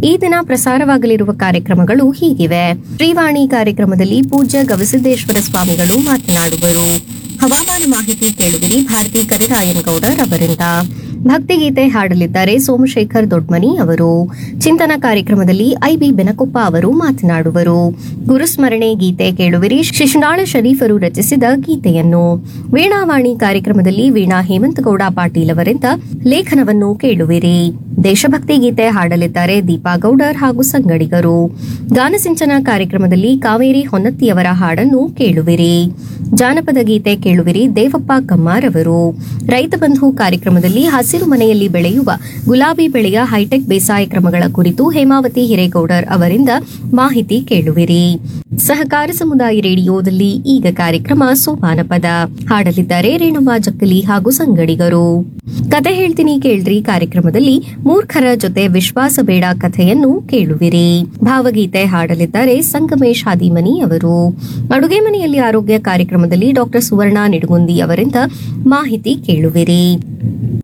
ಈ ದಿನ ಪ್ರಸಾರವಾಗಲಿರುವ ಕಾರ್ಯಕ್ರಮಗಳು ಹೀಗಿವೆ ಶ್ರೀವಾಣಿ ಕಾರ್ಯಕ್ರಮದಲ್ಲಿ ಪೂಜ್ಯ ಗವಿಸಿದ್ದೇಶ್ವರ ಸ್ವಾಮಿಗಳು ಮಾತನಾಡುವರು ಹವಾಮಾನ ಮಾಹಿತಿ ಕೇಳುವಿರಿ ಭಾರತಿ ಕರಿರಾಯನಗೌಡರ್ ಅವರಿಂದ ಭಕ್ತಿಗೀತೆ ಹಾಡಲಿದ್ದಾರೆ ಸೋಮಶೇಖರ್ ದೊಡ್ಮನಿ ಅವರು ಚಿಂತನ ಕಾರ್ಯಕ್ರಮದಲ್ಲಿ ಐಬಿ ಬೆನಕೊಪ್ಪ ಅವರು ಮಾತನಾಡುವರು ಗುರುಸ್ಮರಣೆ ಗೀತೆ ಕೇಳುವಿರಿ ಶಿಶುನಾಳ ಶರೀಫರು ರಚಿಸಿದ ಗೀತೆಯನ್ನು ವೀಣಾವಾಣಿ ಕಾರ್ಯಕ್ರಮದಲ್ಲಿ ವೀಣಾ ಹೇಮಂತಗೌಡ ಪಾಟೀಲ್ ಅವರಿಂದ ಲೇಖನವನ್ನು ಕೇಳುವಿರಿ ದೇಶಭಕ್ತಿ ಗೀತೆ ಹಾಡಲಿದ್ದಾರೆ ದೀಪಾ ಗೌಡರ್ ಹಾಗೂ ಸಂಗಡಿಗರು ಗಾನಸಿಂಚನ ಕಾರ್ಯಕ್ರಮದಲ್ಲಿ ಕಾವೇರಿ ಹೊನ್ನತ್ತಿಯವರ ಹಾಡನ್ನು ಕೇಳುವಿರಿ ಜಾನಪದ ಗೀತೆ ಕೇಳುವಿರಿ ದೇವಪ್ಪ ಕಮ್ಮಾರ್ ಅವರು ರೈತ ಬಂಧು ಕಾರ್ಯಕ್ರಮದಲ್ಲಿ ಹಸಿರು ಮನೆಯಲ್ಲಿ ಬೆಳೆಯುವ ಗುಲಾಬಿ ಬೆಳೆಯ ಹೈಟೆಕ್ ಬೇಸಾಯ ಕ್ರಮಗಳ ಕುರಿತು ಹೇಮಾವತಿ ಹಿರೇಗೌಡರ್ ಅವರಿಂದ ಮಾಹಿತಿ ಕೇಳುವಿರಿ ಸಹಕಾರ ಸಮುದಾಯ ರೇಡಿಯೋದಲ್ಲಿ ಈಗ ಕಾರ್ಯಕ್ರಮ ಸೋಪಾನ ಪದ ಹಾಡಲಿದ್ದಾರೆ ರೇಣುಮಾ ಜಕ್ಕಲಿ ಹಾಗೂ ಸಂಗಡಿಗರು ಕತೆ ಹೇಳ್ತೀನಿ ಕೇಳ್ರಿ ಕಾರ್ಯಕ್ರಮದಲ್ಲಿ ಮೂರ್ಖರ ಜೊತೆ ವಿಶ್ವಾಸ ಬೇಡ ಕಥೆಯನ್ನು ಕೇಳುವಿರಿ ಭಾವಗೀತೆ ಹಾಡಲಿದ್ದಾರೆ ಸಂಗಮೇಶ್ ಹಾದಿಮನಿ ಅವರು ಅಡುಗೆ ಮನೆಯಲ್ಲಿ ಆರೋಗ್ಯ ಕಾರ್ಯಕ್ರಮದಲ್ಲಿ ಡಾಕ್ಟರ್ ಸುವರ್ಣ ನಿಡುಗುಂದಿ ಅವರಿಂದ ಮಾಹಿತಿ ಕೇಳುವಿರಿ